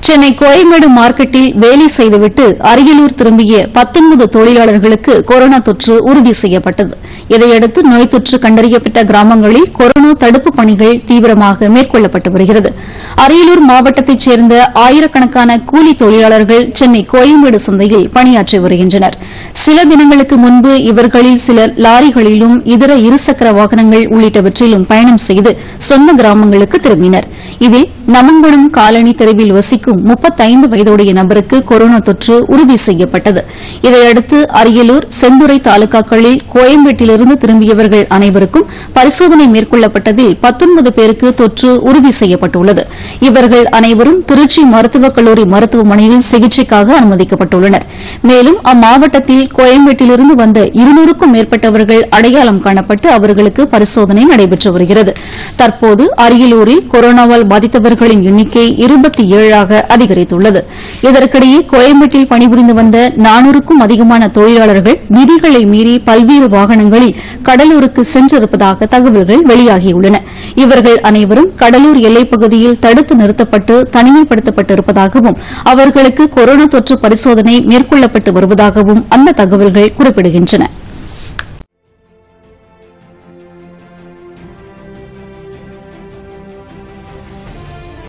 சென்னை கோயம்பேடு மார்க்கெட்டில் வேலை செய்துவிட்டு அரியலூர் திரும்பிய பத்தொன்பது தொழிலாளர்களுக்கு கொரோனா தொற்று உறுதி செய்யப்பட்டது இதையடுத்து நோய் தொற்று கண்டறியப்பட்ட கிராமங்களில் கொரோனா தடுப்புப் பணிகள் தீவிரமாக மேற்கொள்ளப்பட்டு வருகிறது அரியலூர் மாவட்டத்தைச் சேர்ந்த ஆயிரக்கணக்கான கூலி தொழிலாளர்கள் சென்னை கோயம்பேடு சந்தையில் பணியாற்றி வருகின்றனர் சில தினங்களுக்கு முன்பு இவர்களில் சிலர் லாரிகளிலும் இதர இருசக்கர வாகனங்கள் உள்ளிட்டவற்றிலும் பயணம் செய்து சொந்த கிராமங்களுக்கு திரும்பினர் இதில் நமங்குளம் காலனி தெருவில் வசிக்கும் முப்பத்தைந்து வயதுடைய நபருக்கு கொரோனா தொற்று உறுதி செய்யப்பட்டது இதையடுத்து அரியலூர் செந்துறை தாலுகாக்களில் கோயம்பேட்டிலிருந்து திரும்பியவர்கள் அனைவருக்கும் பரிசோதனை மேற்கொள்ளப்பட்டதில் பத்தொன்பது பேருக்கு தொற்று உறுதி செய்யப்பட்டுள்ளது இவர்கள் அனைவரும் திருச்சி மருத்துவக் கல்லூரி மருத்துவமனையில் சிகிச்சைக்காக அனுமதிக்கப்பட்டுள்ளனர் மேலும் அம்மாவட்டத்தில் கோயம்பேட்டிலிருந்து வந்த இருநூறுக்கும் மேற்பட்டவர்கள் அடையாளம் காணப்பட்டு அவர்களுக்கு பரிசோதனை நடைபெற்று வருகிறது தற்போது அரியலூரில் கொரோனாவால் பாதித்தவர்களின் எண்ணிக்கை இருபத்தி ஏழாக அதிகரித்துள்ளது இதற்கிடையே கோயம்பேட்டில் பணிபுரிந்து வந்த நானூறுக்கும் அதிகமான தொழிலாளர்கள் விதிகளை மீறி பல்வேறு வாகனங்களில் கடலூருக்கு சென்றிருப்பதாக தகவல்கள் வெளியாகியுள்ளன இவர்கள் அனைவரும் கடலூர் எல்லைப் பகுதியில் தடுத்து நிறுத்தப்பட்டு தனிமைப்படுத்தப்பட்டிருப்பதாகவும் அவர்களுக்கு கொரோனா தொற்று பரிசோதனை மேற்கொள்ளப்பட்டு வருவதாகவும் அந்த தகவல்கள் குறிப்பிடுகின்றன